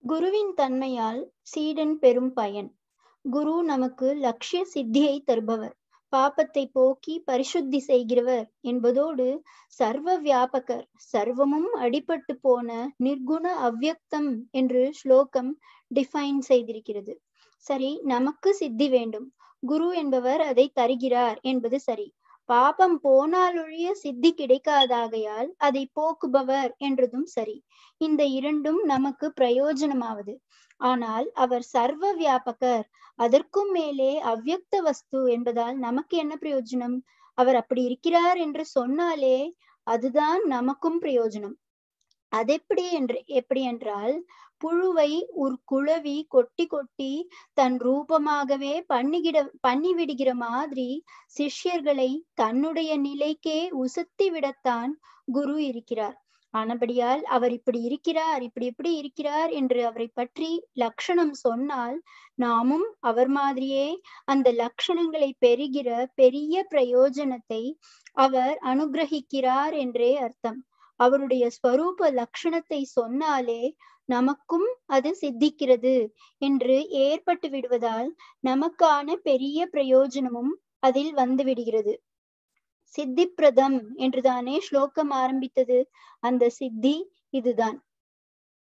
குருவின் தன்மையால் சீடன் பெறும் பயன் குரு நமக்கு லட்சிய சித்தியை தருபவர் பாப்பத்தை போக்கி பரிசுத்தி செய்கிறவர் என்பதோடு சர்வ வியாபகர் சர்வமும் அடிபட்டு போன நிர்குண அவ்யக்தம் என்று ஸ்லோகம் டிஃபைன் செய்திருக்கிறது சரி நமக்கு சித்தி வேண்டும் குரு என்பவர் அதை தருகிறார் என்பது சரி பாபம் போனாலொழிய சித்தி கிடைக்காதாகையால் அதை போக்குபவர் என்றதும் சரி இந்த இரண்டும் நமக்கு பிரயோஜனமாவது ஆனால் அவர் சர்வ வியாபகர் அதற்கும் மேலே அவ்யக்த வஸ்து என்பதால் நமக்கு என்ன பிரயோஜனம் அவர் அப்படி இருக்கிறார் என்று சொன்னாலே அதுதான் நமக்கும் பிரயோஜனம் அதெப்படி என்று எப்படி என்றால் புழுவை ஒரு குழவி கொட்டி கொட்டி தன் ரூபமாகவே பண்ணிக்கிட பண்ணி விடுகிற மாதிரி சிஷ்யர்களை தன்னுடைய நிலைக்கே உசத்தி விடத்தான் குரு இருக்கிறார் ஆனபடியால் அவர் இப்படி இருக்கிறார் இப்படி இப்படி இருக்கிறார் என்று அவரை பற்றி லட்சணம் சொன்னால் நாமும் அவர் மாதிரியே அந்த லட்சணங்களை பெறுகிற பெரிய பிரயோஜனத்தை அவர் அனுகிரகிக்கிறார் என்றே அர்த்தம் அவருடைய ஸ்வரூப லட்சணத்தை சொன்னாலே நமக்கும் அது சித்திக்கிறது என்று ஏற்பட்டு விடுவதால் நமக்கான பெரிய பிரயோஜனமும் அதில் வந்து விடுகிறது சித்திப்பிரதம் என்றுதானே ஸ்லோகம் ஆரம்பித்தது அந்த சித்தி இதுதான்